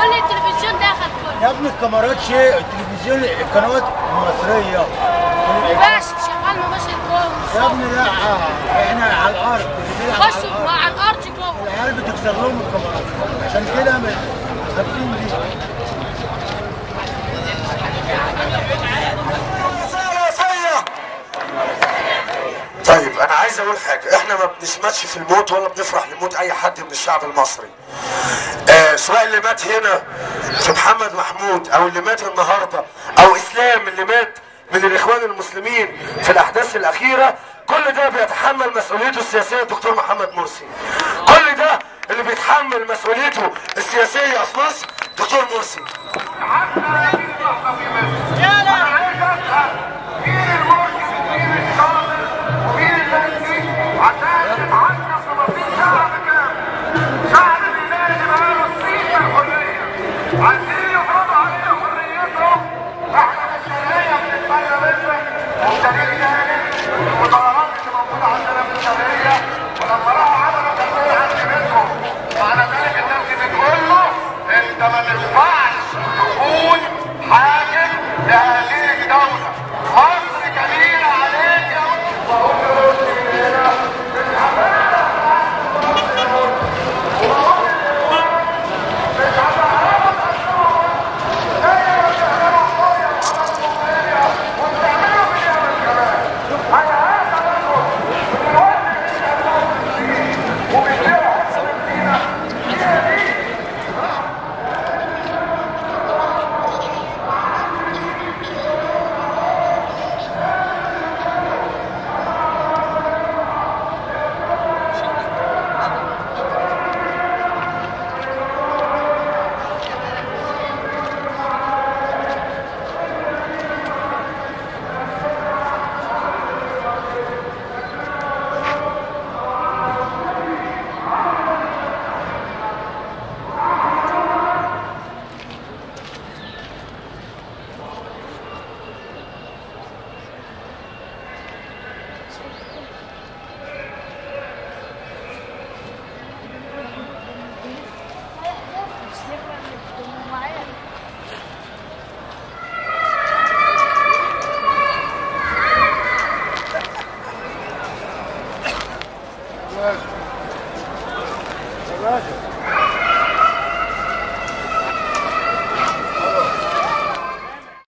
كل التلفزيون دخل كله يا ابني الكاميرات شيء التلفزيون القنوات المصريه مباشر شغال مباشر جوه يا ابني لا احنا على الارض بنلعب على خشوا الارض مع الارض جوه العيال بتكسر لهم الكاميرات عشان كده مش خابطين دي طيب انا عايز اقول حاجه احنا ما بنسمتش في الموت ولا بنفرح لموت اي حد من الشعب المصري آه سواء اللي مات هنا في محمد محمود او اللي مات النهارده او اسلام اللي مات من الاخوان المسلمين في الاحداث الاخيره كل ده بيتحمل مسؤوليته السياسيه الدكتور محمد مرسي كل ده اللي بيتحمل مسؤوليته السياسيه في مصر دكتور مرسي عشان